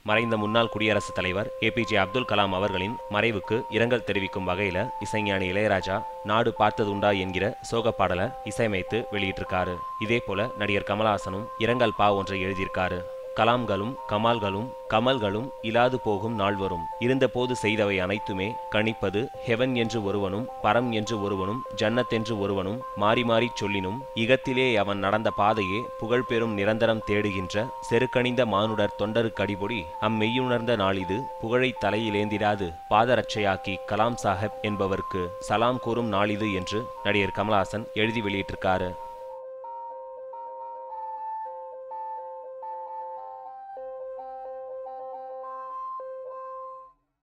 மறைந்த முன்னாள் குடியரசுத் தலைவர் ஏபிஜே அப்துல் கலாம் அவர்களின் மறைவுக்கு இரங்கல் தெரிவிக்கும் வகையில இசைஞானி இளையராஜா நாடு பார்த்ததுண்டா என்கிற சோக பாடலை இசையமைத்து வெளியிட்டிருக்காரு இதே போல நடிகர் கமலஹாசனும் இரங்கல் பா ஒன்றை எழுதியிருக்காரு கலாம்களும் கமால்களும் கமல்களும் இலாது போகும் நாள் வரும் இருந்தபோது செய்தவை அனைத்துமே கணிப்பது ஹெவன் என்று ஒருவனும் பரம் என்று ஒருவனும் ஜன்னத் என்று ஒருவனும் மாறி மாறிச் சொல்லினும் இகத்திலே அவன் நடந்த பாதையே புகழ்பெறும் நிரந்தரம் தேடுகின்ற செருக்கணிந்த மானுடர் தொண்டருக்கு அடிபொடி அம்மெய்யுணர்ந்த நாளிது புகழை தலையிலேந்திடாது பாதரட்சையாக்கி கலாம் சாஹெப் என்பவருக்கு சலாம் கூறும் நாளிது என்று நடிகர் கமலஹாசன் எழுதி வெளியிட்டிருக்காரு